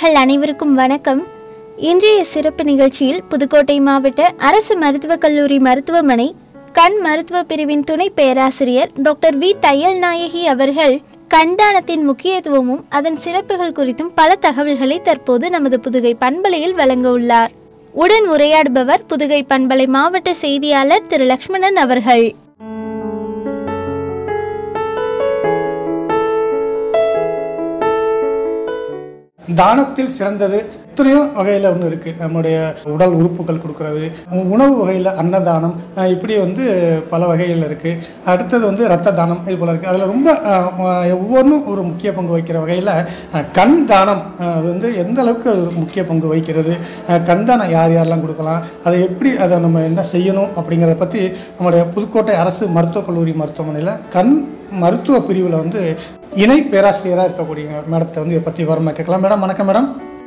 நேயர்கள் அனைவருக்கும் வணக்கம் இன்றைய சிறப்பு நிகழ்ச்சியில் புதுக்கோட்டை மாவட்ட அரசு மருத்துவக் கல்லூரி மருத்துவமனை கண் மருத்துவ பிரிவின் துணை பேராசிரியர் டாக்டர் வி தையல் நாயகி அவர்கள் கண்தானத்தின் முக்கியத்துவமும் அதன் சிறப்புகள் குறித்தும் பல தகவல்களை தற்போது நமது புதுகை பண்பலையில் வழங்க உள்ளார் உடன் உரையாடுபவர் புதுகை பண்பலை மாவட்ட செய்தியாளர் திரு லக்ஷ்மணன் அவர்கள் தானத்தில் சிறந்தது எத்தனையோ வகையில் ஒன்று இருக்குது நம்முடைய உடல் உறுப்புகள் கொடுக்கறது உணவு வகையில் அன்னதானம் அஹ் இப்படி வந்து பல வகைகள் இருக்குது அடுத்தது வந்து ரத்த தானம் இது போல இருக்குது அதில் ரொம்ப அஹ், அஹ், ஒவ்வொன்றும் ஒரு முக்கிய பங்கு வகிக்கிற வகையில் கண் தானம் அஹ், அது வந்து எந்த அளவுக்கு அது முக்கிய பங்கு வகிக்கிறது அஹ், கண் தானம் யார் யாரெல்லாம் கொடுக்கலாம் அதை எப்படி அதை நம்ம என்ன செய்யணும் அப்படிங்கிறத பற்றி நம்முடைய புதுக்கோட்டை அரசு மருத்துவக் கல்லூரி மருத்துவமனையில் கண் மருத்துவ பிரிவில் வந்து இணை பேராசிரியராக இருக்கக்கூடிய மேடத்தை வந்து இதை பற்றி விவரமாக கேட்கலாம் மேடம் வணக்கம் மேடம்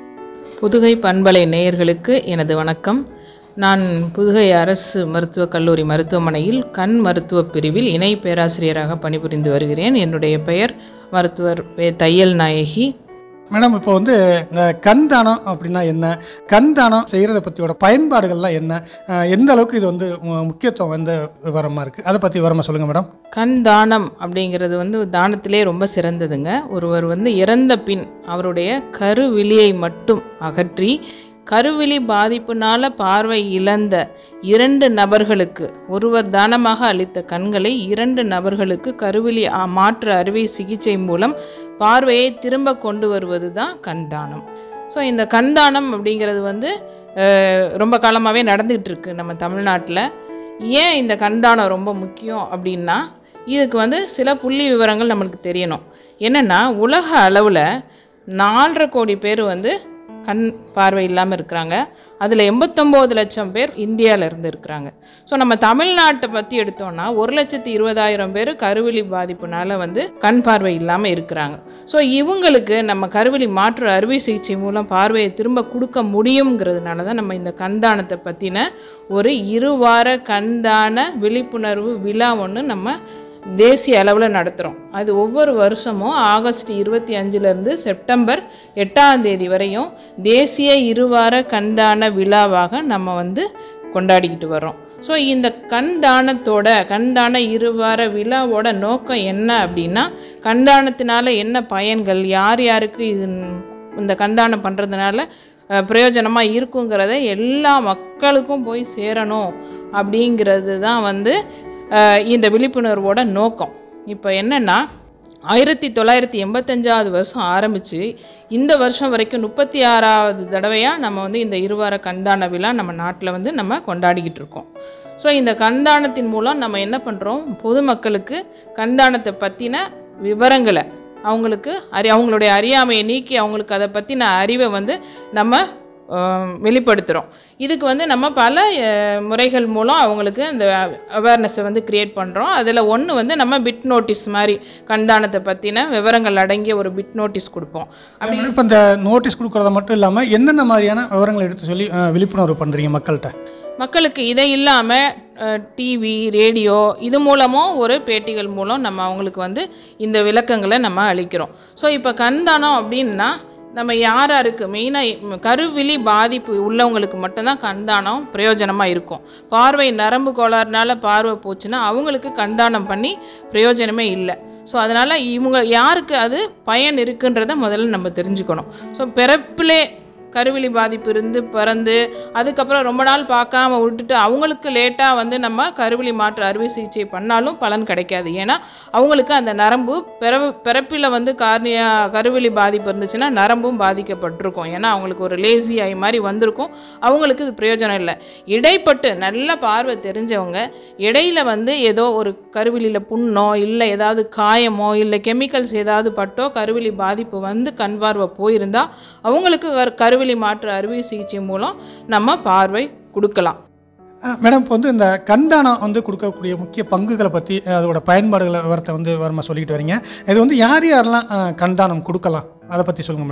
புதுகை பண்பலை நேயர்களுக்கு எனது வணக்கம் நான் புதுகை அரசு மருத்துவக் கல்லூரி மருத்துவமனையில் கண் மருத்துவ பிரிவில் இணை பேராசிரியராக பணிபுரிந்து வருகிறேன் என்னுடைய பெயர் மருத்துவர் வே தையல் நாயகி மேடம் இப்போ வந்து இந்த கண் தானம் அப்படின்னா என்ன கண் தானம் செய்கிறத பற்றியோட பயன்பாடுகள்லாம் என்ன அஹ் எந்த அளவுக்கு இது வந்து மு- முக்கியத்துவம் வந்து விவரமாக இருக்குது அதை பற்றி விவரமாக சொல்லுங்கள் மேடம் கண் தானம் அப்படிங்கிறது வந்து தானத்திலே ரொம்ப சிறந்ததுங்க ஒருவர் வந்து இறந்த பின் அவருடைய கருவிழியை மட்டும் அகற்றி கருவிழி பாதிப்புனால பார்வை இழந்த இரண்டு நபர்களுக்கு ஒருவர் தானமாக அளித்த கண்களை இரண்டு நபர்களுக்கு கருவிழி ஆ- மாற்று அறுவை சிகிச்சை மூலம் பார்வையை திரும்ப கொண்டு வருவது தான் கண் தானம் ஸோ இந்த கண் தானம் அப்படிங்கிறது வந்து அஹ், ரொம்ப காலமாகவே நடந்துகிட்டு இருக்கு நம்ம தமிழ்நாட்டில் ஏன் இந்த கண்தானம் ரொம்ப முக்கியம் அப்படின்னா இதுக்கு வந்து சில புள்ளி விவரங்கள் நம்மளுக்கு தெரியணும் என்னன்னா உலக அளவில் நாலரை கோடி பேர் வந்து கண் பார்வை இல்லாமல் இருக்கிறாங்க அதில் எண்பத்தொம்போது லட்சம் பேர் இந்தியால இருந்து இருக்கிறாங்க ஸோ நம்ம தமிழ்நாட்டை பற்றி எடுத்தோம்னா ஒரு லட்சத்தி இருபதாயிரம் பேர் கருவிழி பாதிப்புனால வந்து கண் பார்வை இல்லாமல் இருக்கிறாங்க ஸோ இவங்களுக்கு நம்ம கருவிழி மாற்று அறுவை சிகிச்சை மூலம் பார்வையை திரும்ப கொடுக்க முடியுங்கிறதுனால தான் நம்ம இந்த கண்தானத்தை பற்றின ஒரு இருவார கண்தான விழிப்புணர்வு விழா ஒன்று நம்ம தேசிய அளவில் நடத்துகிறோம் அது ஒவ்வொரு வருஷமும் ஆகஸ்ட் இருபத்தி அஞ்சுலேருந்து செப்டம்பர் எட்டாம் தேதி வரையும் தேசிய இருவார கண்தான விழாவாக நம்ம வந்து கொண்டாடிக்கிட்டு வரோம் ஸோ இந்த கண் தானத்தோட கண்தான இருவார விழாவோட நோக்கம் என்ன அப்படின்னா கண்தானத்தினால என்ன பயன்கள் யார் யாருக்கு இது இந்த கண்தானம் பண்ணுறதுனால பிரயோஜனமாக இருக்குங்கிறத எல்லா மக்களுக்கும் போய் சேரணும் அப்படிங்கிறது தான் வந்து அஹ், இந்த விழிப்புணர்வோட நோக்கம் இப்போ என்னன்னா ஆயிரத்தி தொள்ளாயிரத்தி எண்பத்தஞ்சாவது வருஷம் ஆரம்பித்து இந்த வருஷம் வரைக்கும் முப்பத்தி ஆறாவது தடவையாக நம்ம வந்து இந்த இருவார கண்தான விழா நம்ம நாட்டில் வந்து நம்ம கொண்டாடிக்கிட்டு இருக்கோம் ஸோ இந்த கண்தானத்தின் மூலம் நம்ம என்ன பண்ணுறோம் பொதுமக்களுக்கு கண்தானத்தை பற்றின விவரங்களை அவங்களுக்கு அறி அவங்களுடைய அறியாமையை நீக்கி அவங்களுக்கு அதை பற்றின அறிவை வந்து நம்ம வெளிப்படுத்துகிறோம் இதுக்கு வந்து நம்ம பல அஹ், முறைகள் மூலம் அவங்களுக்கு அந்த அவேர்னஸை வந்து கிரியேட் பண்ணுறோம் அதில் ஒன்று வந்து நம்ம பிட் நோட்டீஸ் மாதிரி கண்தானத்தை பற்றின விவரங்கள் அடங்கிய ஒரு பிட் நோட்டீஸ் கொடுப்போம் அப்படி மேடம் இப்போ இந்த நோட்டீஸ் கொடுக்கறத மட்டும் இல்லாமல் என்னென்ன மாதிரியான விவரங்களை எடுத்து சொல்லி அஹ், விழிப்புணர்வு பண்ணுறீங்க மக்கள்கிட்ட மக்களுக்கு இதை இல்லாமல் டிவி ரேடியோ இது மூலமும் ஒரு பேட்டிகள் மூலம் நம்ம அவங்களுக்கு வந்து இந்த விளக்கங்களை நம்ம அளிக்கிறோம் ஸோ இப்போ கண்தானம் அப்படின்னா நம்ம யார் யாருக்கு மெயினாக கருவிழி பாதிப்பு உள்ளவங்களுக்கு மட்டும்தான் கண்தானம் பிரயோஜனமாக இருக்கும் பார்வை நரம்பு கோளாறுனால பார்வை போச்சுன்னா அவங்களுக்கு கண்தானம் பண்ணி பிரயோஜனமே இல்லை ஸோ அதனால் இவங்க யாருக்கு அது பயன் இருக்குன்றதை முதல்ல நம்ம தெரிஞ்சுக்கணும் ஸோ பிறப்பிலே கருவிழி பாதிப்பு இருந்து பிறந்து அதுக்கப்புறம் ரொம்ப நாள் பார்க்காம விட்டுட்டு அவங்களுக்கு லேட்டாக வந்து நம்ம கருவிழி மாற்று அறுவை சிகிச்சை பண்ணாலும் பலன் கிடைக்காது ஏன்னா அவங்களுக்கு அந்த நரம்பு பிறவு பிறப்பில் வந்து கார்னியா கருவிழி பாதிப்பு இருந்துச்சுன்னா நரம்பும் பாதிக்கப்பட்டிருக்கும் ஏன்னா அவங்களுக்கு ஒரு லேசி ஐ மாதிரி வந்திருக்கும் அவங்களுக்கு இது பிரயோஜனம் இல்லை இடைப்பட்டு நல்ல பார்வை தெரிஞ்சவங்க இடையில வந்து ஏதோ ஒரு கருவிழியில் புண்ணோ இல்லை ஏதாவது காயமோ இல்லை கெமிக்கல்ஸ் ஏதாவது பட்டோ கருவிழி பாதிப்பு வந்து கண் பார்வை போயிருந்தா அவங்களுக்கு கரு- கருவிழி மாற்று அறுவை சிகிச்சை மூலம் நம்ம பார்வை கொடுக்கலாம் அஹ், மேடம் இப்போ வந்து இந்த கண்தானம் வந்து கொடுக்கக்கூடிய முக்கிய பங்குகளை பற்றி அதோட பயன்பாடுகளை விவரத்தை வந்து விவரமாக சொல்லிக்கிட்டு வரீங்க இது வந்து யார் யாரெல்லாம் அஹ், கண்தானம் கொடுக்கலாம் அதை பற்றி சொல்லுங்கள் மேடம்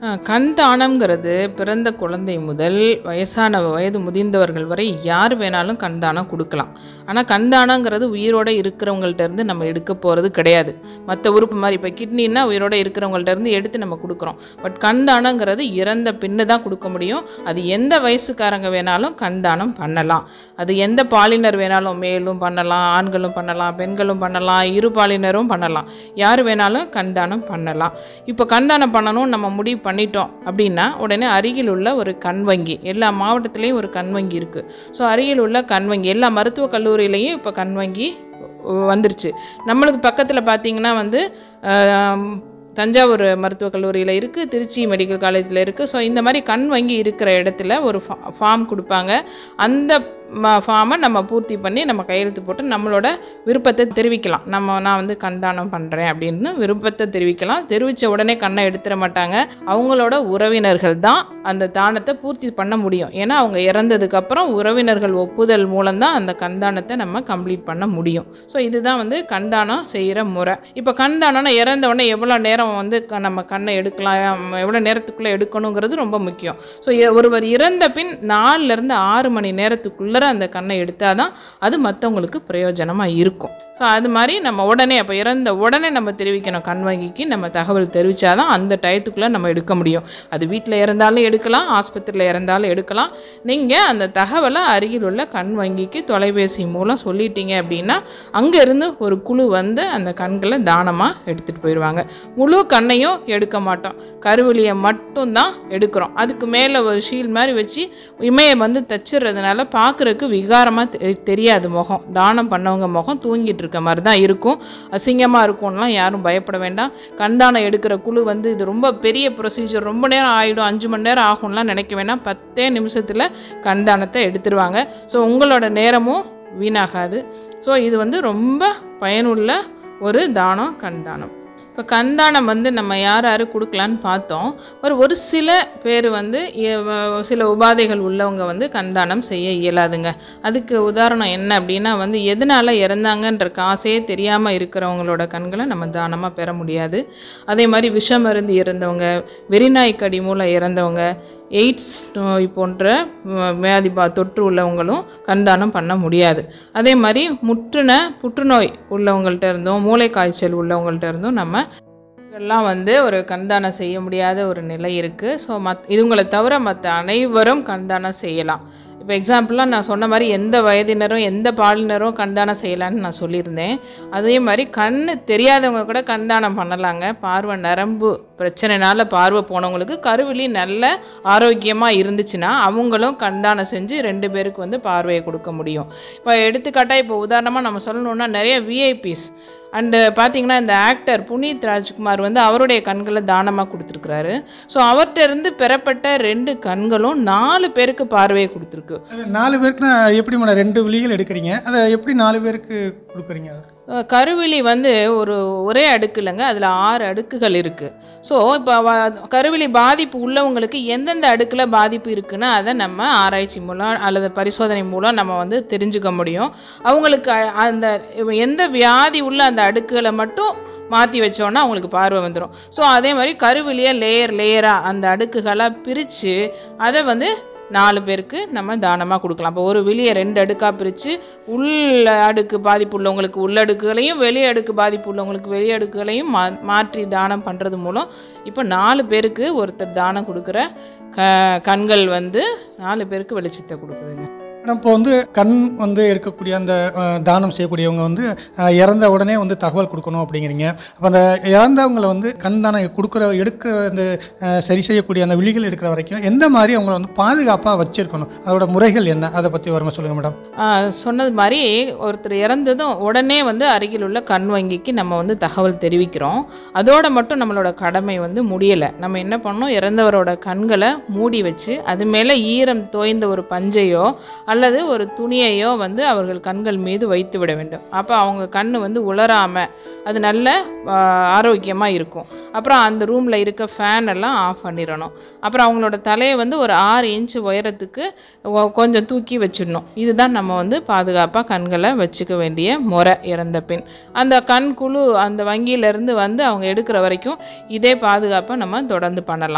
அஹ், கண் தானம்ங்கிறது பிறந்த குழந்தை முதல் வயசான வயது முதிர்ந்தவர்கள் வரை யார் வேணாலும் கண் தானம் கொடுக்கலாம் ஆனால் கண் தானங்கிறது உயிரோட இருக்கிறவங்கள்ட்ட இருந்து நம்ம எடுக்க போகிறது கிடையாது மற்ற உறுப்பு மாதிரி இப்போ கிட்னின்னா உயிரோட இருக்கிறவங்கள்ட்ட இருந்து எடுத்து நம்ம கொடுக்குறோம் பட் கண் தானங்கிறது இறந்த பின்னு தான் கொடுக்க முடியும் அது எந்த வயசுக்காரங்க வேணாலும் கண் தானம் பண்ணலாம் அது எந்த பாலினர் வேணாலும் மேலும் பண்ணலாம் ஆண்களும் பண்ணலாம் பெண்களும் பண்ணலாம் இரு பாலினரும் பண்ணலாம் யார் வேணாலும் கண் தானம் பண்ணலாம் இப்போ கண் தானம் பண்ணணும் நம்ம முடிவு பண்ணிட்டோம் அப்படின்னா உடனே அருகில் உள்ள ஒரு கண் வங்கி எல்லா மாவட்டத்திலையும் ஒரு கண் வங்கி இருக்கு ஸோ அருகில் உள்ள கண் வங்கி எல்லா மருத்துவக் கல்லூரியிலையும் இப்போ கண் வங்கி வந்துருச்சு நம்மளுக்கு பக்கத்தில் பார்த்தீங்கன்னா வந்து ஆம், தஞ்சாவூர் மருத்துவக் கல்லூரியில் இருக்குது திருச்சி மெடிக்கல் காலேஜில் இருக்குது ஸோ இந்த மாதிரி கண் வங்கி இருக்கிற இடத்துல ஒரு ஃபார்ம் கொடுப்பாங்க அந்த ஃபார்மை நம்ம பூர்த்தி பண்ணி நம்ம கையெழுத்து போட்டு நம்மளோட விருப்பத்தை தெரிவிக்கலாம் நம்ம நான் வந்து கண் தானம் பண்ணுறேன் அப்படின்னு விருப்பத்தை தெரிவிக்கலாம் தெரிவித்த உடனே கண்ணை எடுத்துட மாட்டாங்க அவங்களோட உறவினர்கள் தான் அந்த தானத்தை பூர்த்தி பண்ண முடியும் ஏன்னா அவங்க இறந்ததுக்கு அப்புறம் உறவினர்கள் ஒப்புதல் மூலம்தான் அந்த கண்தானத்தை நம்ம கம்ப்ளீட் பண்ண முடியும் ஸோ இதுதான் வந்து கண்தானம் செய்கிற முறை இப்போ கண்தானம்னா இறந்த உடனே எவ்வளோ நேரம் வந்து க- நம்ம கண்ணை எடுக்கலாம் எவ்வளோ நேரத்துக்குள்ளே எடுக்கணுங்கிறது ரொம்ப முக்கியம் ஸோ ஒருவர் இறந்த பின் நாலுல இருந்து ஆறு மணி நேரத்துக்குள்ளர அந்த கண்ணை எடுத்தாதான் அது மற்றவங்களுக்கு பிரயோஜனமா இருக்கும் ஸோ அது மாதிரி நம்ம உடனே அப்போ இறந்த உடனே நம்ம தெரிவிக்கணும் கண் வங்கிக்கு நம்ம தகவல் தெரிவிச்சாதான் அந்த டயத்துக்குள்ள நம்ம எடுக்க முடியும் அது வீட்டில் இறந்தாலும் எடுக்கலாம் ஆஸ்பத்திரியில் இறந்தாலும் எடுக்கலாம் நீங்கள் அந்த தகவலை அருகில் உள்ள கண் வங்கிக்கு தொலைபேசி மூலம் சொல்லிட்டீங்க அப்படின்னா அங்க இருந்து ஒரு குழு வந்து அந்த கண்களை தானமாக எடுத்துட்டு போயிடுவாங்க முழு கண்ணையும் எடுக்க மாட்டோம் கருவிலியை மட்டும்தான் எடுக்கிறோம் அதுக்கு மேலே ஒரு ஷீல் மாதிரி வச்சு இமையை வந்து தச்சிடுறதுனால பார்க்குறதுக்கு விகாரமாக தெரியாது முகம் தானம் பண்ணவங்க முகம் தூங்கிட்டு இருக்க மாதிரி தான் இருக்கும் அசிங்கமாக இருக்கும்லாம் யாரும் பயப்பட வேண்டாம் கண்தானம் எடுக்கிற குழு வந்து இது ரொம்ப பெரிய ப்ரொசீஜர் ரொம்ப நேரம் ஆகிடும் அஞ்சு மணி நேரம் ஆகும்லாம் நினைக்க வேண்டாம் பத்தே நிமிஷத்தில் கண்தானத்தை எடுத்துருவாங்க ஸோ உங்களோட நேரமும் வீணாகாது ஸோ இது வந்து ரொம்ப பயனுள்ள ஒரு தானம் கண்தானம் இப்போ கண்தானம் வந்து நம்ம யார் யாரு கொடுக்கலான்னு பார்த்தோம் ஒரு ஒரு சில பேர் வந்து எ- வ- சில உபாதைகள் உள்ளவங்க வந்து கண்தானம் செய்ய இயலாதுங்க அதுக்கு உதாரணம் என்ன அப்படின்னா வந்து எதனால இறந்தாங்கன்ற காசே தெரியாமல் இருக்கிறவங்களோட கண்களை நம்ம தானமாக பெற முடியாது அதே மாதிரி விஷமருந்து இறந்தவங்க வெறிநாய் கடி மூலம் இறந்தவங்க எய்ட்ஸ் நோய் போன்ற வ- வியாதி பா தொற்று உள்ளவங்களும் கண்தானம் பண்ண முடியாது அதே மாதிரி முற்றுன புற்றுநோய் உள்ளவங்கள்ட்ட இருந்தும் மூளை காய்ச்சல் உள்ளவங்கள்ட்ட இருந்தும் நம்ம எல்லாம் வந்து ஒரு கண்தானம் செய்ய முடியாத ஒரு நிலை இருக்கு ஸோ மத் இதுங்களை தவிர மற்ற அனைவரும் கண்தானம் செய்யலாம் இப்போ எக்ஸாம்பிளாக நான் சொன்ன மாதிரி எந்த வயதினரும் எந்த பாலினரும் கண்தானம் செய்யலான்னு நான் சொல்லியிருந்தேன் அதே மாதிரி கண் தெரியாதவங்க கூட கண்தானம் பண்ணலாங்க பார்வை நரம்பு பிரச்சனைனால பார்வை போனவங்களுக்கு கருவிழி நல்ல ஆரோக்கியமாக இருந்துச்சுன்னா அவங்களும் கண்தானம் செஞ்சு ரெண்டு பேருக்கு வந்து பார்வையை கொடுக்க முடியும் இப்போ எடுத்துக்காட்டாக இப்போ உதாரணமாக நம்ம சொல்லணும்னா நிறைய விஐபிஸ் அண்டு பார்த்தீங்கன்னா இந்த ஆக்டர் புனீத் ராஜ்குமார் வந்து அவருடைய கண்களை தானமாக கொடுத்துருக்குறாரு ஸோ அவர்கிட்ட இருந்து பெறப்பட்ட ரெண்டு கண்களும் நாலு பேருக்கு பார்வையை கொடுத்துருக்கு அது நாலு பேருக்குன்னா எப்படி மேடம் ரெண்டு விழிகள் எடுக்கிறீங்க அதை எப்படி நாலு பேருக்கு கொடுக்குறீங்க அதை? அஹ் கருவிழி வந்து ஒரு ஒரே அடுக்கு இல்லைங்க அதில் ஆறு அடுக்குகள் இருக்கு ஸோ இப்போ கருவிழி பாதிப்பு உள்ளவங்களுக்கு எந்தெந்த அடுக்கில் பாதிப்பு இருக்குன்னு அதை நம்ம ஆராய்ச்சி மூலம் அல்லது பரிசோதனை மூலம் நம்ம வந்து தெரிஞ்சுக்க முடியும் அவங்களுக்கு அ- அந்த எந்த வியாதி உள்ள அந்த அடுக்குகளை மட்டும் மாற்றி வச்சோன்னா அவங்களுக்கு பார்வை வந்துடும் ஸோ அதே மாதிரி கருவிலியை லேயர் லேயராக அந்த அடுக்குகளாக பிரித்து அதை வந்து நாலு பேருக்கு நம்ம தானமாக கொடுக்கலாம் இப்போ ஒரு விழியை ரெண்டு அடுக்காக பிரித்து உள் அடுக்கு பாதிப்பு உள்ளவங்களுக்கு உள்ளடுக்குகளையும் வெளி அடுக்கு பாதிப்பு உள்ளவங்களுக்கு வெளி அடுக்குகளையும் மா மாற்றி தானம் பண்ணுறது மூலம் இப்போ நாலு பேருக்கு ஒருத்தர் தானம் கொடுக்குற க கண்கள் வந்து நாலு பேருக்கு வெளிச்சத்தை கொடுக்குதுங்க மேடம் இப்போ வந்து கண் வந்து எடுக்கக்கூடிய அந்த அஹ், தானம் செய்யக்கூடியவங்க வந்து அஹ், இறந்த உடனே வந்து தகவல் கொடுக்கணும் அப்படிங்கிறீங்க அப்போ அந்த இறந்தவங்களை வந்து கண் தானம் கொடுக்குற எடுக்கிற அந்த அஹ், சரி செய்யக்கூடிய அந்த விழிகள் எடுக்கிற வரைக்கும் எந்த மாதிரி அவங்கள வந்து பாதுகாப்பாக வச்சிருக்கணும் அதோட முறைகள் என்ன அதை பற்றி வருமா சொல்லுங்க மேடம் ஆஹ் சொன்னது மாதிரி ஒருத்தர் இறந்ததும் உடனே வந்து அருகில் உள்ள கண் வங்கிக்கு நம்ம வந்து தகவல் தெரிவிக்கிறோம் அதோட மட்டும் நம்மளோட கடமை வந்து முடியலை நம்ம என்ன பண்ணோம் இறந்தவரோட கண்களை மூடி வச்சு அது மேலே ஈரம் தோய்ந்த ஒரு பஞ்சையோ அல்லது ஒரு துணியையோ வந்து அவர்கள் கண்கள் மீது வைத்து விட வேண்டும் அப்போ அவங்க கண் வந்து உலராம அது நல்ல ஆஹ் ஆரோக்கியமா இருக்கும் அப்புறம் அந்த ரூம்ல இருக்க ஃபேன் எல்லாம் ஆஃப் பண்ணிடணும் அப்புறம் அவங்களோட தலையை வந்து ஒரு ஆறு இன்ச் உயரத்துக்கு ஒ- கொஞ்சம் தூக்கி வச்சிடணும் இதுதான் நம்ம வந்து பாதுகாப்பாக கண்களை வச்சுக்க வேண்டிய முறை இறந்த பின் அந்த கண் குழு அந்த வங்கியில இருந்து வந்து அவங்க எடுக்கிற வரைக்கும் இதே பாதுகாப்பை நம்ம தொடர்ந்து பண்ணலாம்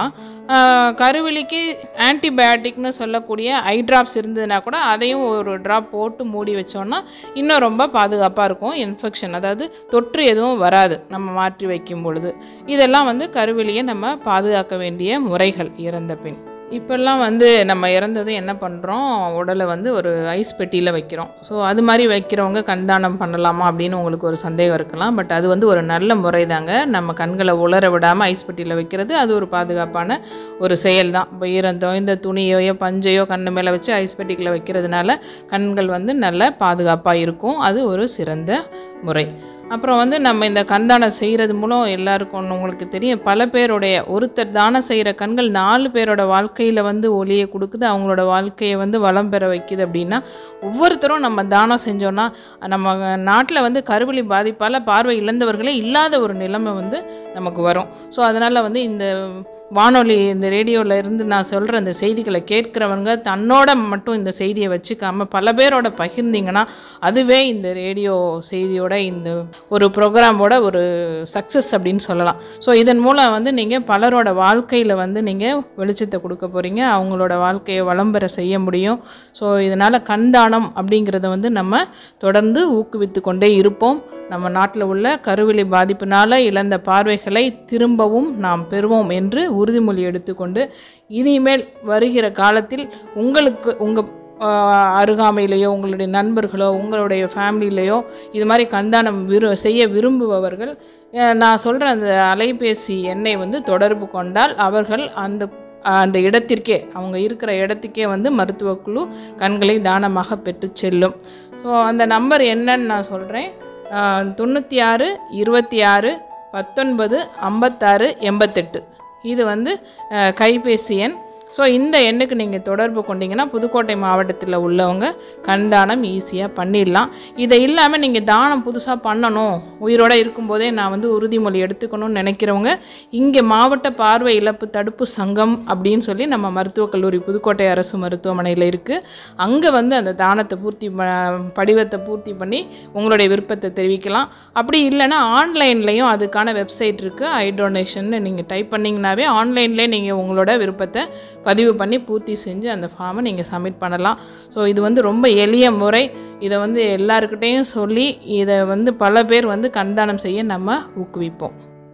ஆஹ் கருவிலிக்கு ஆன்டிபயாட்டிக்னு சொல்லக்கூடிய ஐ ட்ராப்ஸ் இருந்ததுன்னா கூட அதையும் ஒரு ட்ராப் போட்டு மூடி வச்சோம்னா இன்னும் ரொம்ப பாதுகாப்பாக இருக்கும் இன்ஃபெக்ஷன் அதாவது தொற்று எதுவும் வராது நம்ம மாற்றி வைக்கும் பொழுது இதெல்லாம் வந்து கருவிலியை நம்ம பாதுகாக்க வேண்டிய முறைகள் இறந்த பின் இப்பெல்லாம் வந்து நம்ம இறந்ததும் என்ன பண்ணுறோம் உடலை வந்து ஒரு ஐஸ் பெட்டியில் வைக்கிறோம் ஸோ அது மாதிரி வைக்கிறவங்க கண்தானம் பண்ணலாமா அப்படின்னு உங்களுக்கு ஒரு சந்தேகம் இருக்கலாம் பட் அது வந்து ஒரு நல்ல முறை தாங்க நம்ம கண்களை உலர விடாமல் ஐஸ் பெட்டியில் வைக்கிறது அது ஒரு பாதுகாப்பான ஒரு செயல் தான் இப்போ ஈரந்தோ இந்த துணியோ பஞ்சையோ கண்ணு மேலே வச்சு ஐஸ் பெட்டிக்குள்ள வைக்கிறதுனால கண்கள் வந்து நல்ல பாதுகாப்பாக இருக்கும் அது ஒரு சிறந்த முறை அப்புறம் வந்து நம்ம இந்த கண்தானம் செய்கிறது மூலம் எல்லாருக்கும் ஒண்ணு உங்களுக்கு தெரியும் பல பேருடைய ஒருத்தர் தானம் செய்கிற கண்கள் நாலு பேரோட வாழ்க்கையில் வந்து ஒளியை கொடுக்குது அவங்களோட வாழ்க்கையை வந்து வளம் பெற வைக்குது அப்படின்னா ஒவ்வொருத்தரும் நம்ம தானம் செஞ்சோன்னா நம்ம நாட்டில் வந்து கருவலி பாதிப்பால் பார்வை இழந்தவர்களே இல்லாத ஒரு நிலைமை வந்து நமக்கு வரும் ஸோ அதனால் வந்து இந்த வானொலி இந்த ரேடியோவில் இருந்து நான் சொல்கிற இந்த செய்திகளை கேட்குறவங்க தன்னோட மட்டும் இந்த செய்தியை வச்சுக்காம பல பேரோட பகிர்ந்தீங்கன்னா அதுவே இந்த ரேடியோ செய்தியோட இந்த ஒரு ப்ரோக்ராமோட ஒரு சக்ஸஸ் அப்படின்னு சொல்லலாம் ஸோ இதன் மூலம் வந்து நீங்கள் பலரோட வாழ்க்கையில் வந்து நீங்கள் வெளிச்சத்தை கொடுக்க போகிறீங்க அவங்களோட வாழ்க்கையை வளம் பெற செய்ய முடியும் ஸோ இதனால் கண்தானம் அப்படிங்கிறத வந்து நம்ம தொடர்ந்து ஊக்குவித்து கொண்டே இருப்போம் நம்ம நாட்டில் உள்ள கருவிலை பாதிப்பினால இழந்த பார்வைகளை திரும்பவும் நாம் பெறுவோம் என்று உறுதிமொழி எடுத்துக்கொண்டு இனிமேல் வருகிற காலத்தில் உங்களுக்கு உங்கள் அருகாமையிலேயோ உங்களுடைய நண்பர்களோ உங்களுடைய ஃபேமிலியிலையோ இது மாதிரி கண்தானம் விரு செய்ய விரும்புபவர்கள் அஹ், நான் சொல்கிற அந்த அலைபேசி எண்ணை வந்து தொடர்பு கொண்டால் அவர்கள் அந்த அந்த இடத்திற்கே அவங்க இருக்கிற இடத்துக்கே வந்து மருத்துவக் குழு கண்களை தானமாக பெற்று செல்லும் ஸோ அந்த நம்பர் என்னன்னு நான் சொல்கிறேன் தொண்ணூற்றி ஆறு இருபத்தி ஆறு பத்தொன்பது ஐம்பத்தாறு எண்பத்தெட்டு இது வந்து அஹ், கைபேசி எண் ஸோ இந்த எண்ணுக்கு நீங்கள் தொடர்பு கொண்டீங்கன்னா புதுக்கோட்டை மாவட்டத்தில் உள்ளவங்க கண்தானம் ஈஸியாக பண்ணிடலாம் இதை இல்லாமல் நீங்கள் தானம் புதுசாக பண்ணணும் உயிரோடு இருக்கும்போதே நான் வந்து உறுதிமொழி எடுத்துக்கணும்னு நினைக்கிறவங்க இங்கே மாவட்ட பார்வை இழப்பு தடுப்பு சங்கம் அப்படின்னு சொல்லி நம்ம மருத்துவக் கல்லூரி புதுக்கோட்டை அரசு மருத்துவமனையில் இருக்குது அங்கே வந்து அந்த தானத்தை பூர்த்தி ப- படிவத்தை பூர்த்தி பண்ணி உங்களுடைய விருப்பத்தை தெரிவிக்கலாம் அப்படி இல்லைன்னா ஆன்லைன்லேயும் அதுக்கான வெப்சைட் இருக்குது ஐ டொனேஷன் நீங்கள் டைப் பண்ணிங்கனாவே ஆன்லைன்லேயே நீங்கள் உங்களோட விருப்பத்தை பதிவு பண்ணி பூர்த்தி செஞ்சு அந்த ஃபார்மை நீங்கள் சப்மிட் பண்ணலாம் ஸோ இது வந்து ரொம்ப எளிய முறை இதை வந்து எல்லாருக்கிட்டேயும் சொல்லி இதை வந்து பல பேர் வந்து கண்தானம் செய்ய நம்ம ஊக்குவிப்போம்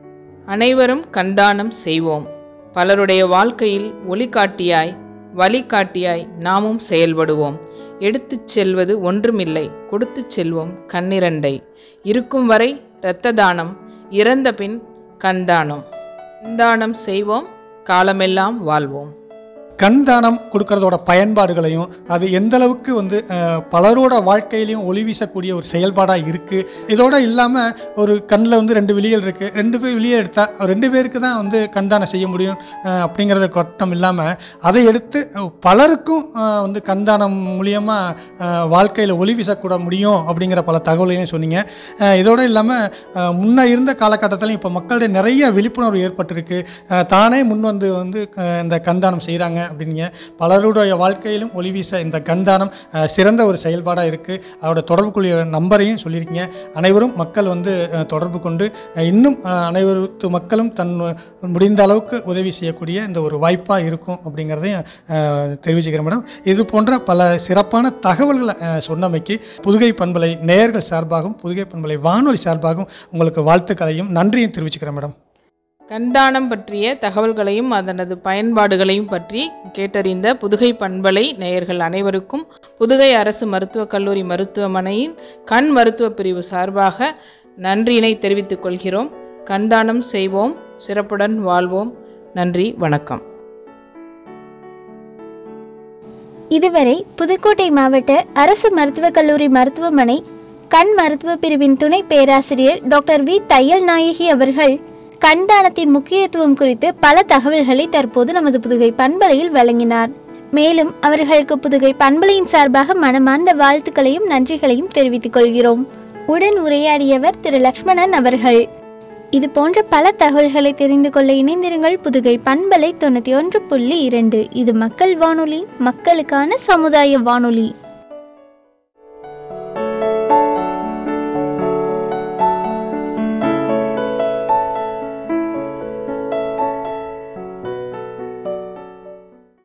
அனைவரும் கண்தானம் செய்வோம் பலருடைய வாழ்க்கையில் ஒளிகாட்டியாய் வழிகாட்டியாய் நாமும் செயல்படுவோம் எடுத்துச் செல்வது ஒன்றுமில்லை கொடுத்துச் செல்வோம் கண்ணிரண்டை இருக்கும் வரை இரத்த தானம் இறந்த பின் கண்தானம் கண்தானம் செய்வோம் காலமெல்லாம் வாழ்வோம் கண் தானம் கொடுக்கறதோட பயன்பாடுகளையும் அது எந்த அளவுக்கு வந்து அஹ், பலரோட வாழ்க்கையிலையும் ஒளி வீசக்கூடிய ஒரு செயல்பாடாக இருக்கு இதோட இல்லாமல் ஒரு கண்ணில் வந்து ரெண்டு விழிகள் இருக்கு ரெண்டு பேர் விழியை எடுத்தா ரெண்டு பேருக்கு தான் வந்து கண் தானம் செய்ய முடியும் அஹ், அப்படிங்கிறத கொட்டம் இல்லாமல் அதை எடுத்து அஹ், பலருக்கும் அஹ், வந்து கண் தானம் மூலியமா அஹ், வாழ்க்கையில ஒளி வீசக்கூட முடியும் அப்படிங்கிற பல தகவலையும் சொன்னீங்க அஹ், இதோட இல்லாமல் முன்ன இருந்த காலகட்டத்திலும் இப்போ மக்களுடைய நிறைய விழிப்புணர்வு ஏற்பட்டிருக்கு அஹ், தானே முன் வந்து வந்து அஹ், இந்த கண்தானம் செய்கிறாங்க அப்படிங்க பலருடைய வாழ்க்கையிலும் ஒளி வீச இந்த கண்தானம் அஹ், சிறந்த ஒரு செயல்பாடாக இருக்குது அதோட தொடர்புக்குரிய நம்பரையும் சொல்லியிருக்கீங்க அனைவரும் மக்கள் வந்து அஹ், தொடர்பு கொண்டு அஹ், இன்னும் அஹ், அனைவருத்து மக்களும் தன் முடிந்த அளவுக்கு உதவி செய்யக்கூடிய இந்த ஒரு வாய்ப்பாக இருக்கும் அப்படிங்கிறதையும் அஹ், தெரிவிச்சுக்கிறேன் மேடம் இது போன்ற பல சிறப்பான தகவல்களை அஹ், சொன்னமைக்கு புதுகை பண்பலை நேயர்கள் சார்பாகவும் புதுகை பண்பலை வானொலி சார்பாகவும் உங்களுக்கு வாழ்த்துக்களையும் நன்றியும் தெரிவிச்சுக்கிறேன் மேடம் கண்தானம் பற்றிய தகவல்களையும் அதனது பயன்பாடுகளையும் பற்றி கேட்டறிந்த புதுகை பண்பலை நேயர்கள் அனைவருக்கும் புதுகை அரசு மருத்துவக் கல்லூரி மருத்துவமனையின் கண் மருத்துவ பிரிவு சார்பாக நன்றியினை தெரிவித்துக் கொள்கிறோம் கண்தானம் செய்வோம் சிறப்புடன் வாழ்வோம் நன்றி வணக்கம் இதுவரை புதுக்கோட்டை மாவட்ட அரசு மருத்துவக் கல்லூரி மருத்துவமனை கண் மருத்துவ பிரிவின் துணை பேராசிரியர் டாக்டர் வி தையல் நாயகி அவர்கள் கண் தானத்தின் முக்கியத்துவம் குறித்து பல தகவல்களை தற்போது நமது புதுகை பண்பலையில் வழங்கினார் மேலும் அவர்களுக்கு புதுகை பண்பலையின் சார்பாக மனமார்ந்த வாழ்த்துக்களையும் நன்றிகளையும் தெரிவித்துக் கொள்கிறோம் உடன் உரையாடியவர் திரு லக்ஷ்மணன் அவர்கள் இது போன்ற பல தகவல்களை தெரிந்து கொள்ள இணைந்திருங்கள் புதுகை பண்பலை தொண்ணூத்தி ஒன்று புள்ளி இரண்டு இது மக்கள் வானொலி மக்களுக்கான சமுதாய வானொலி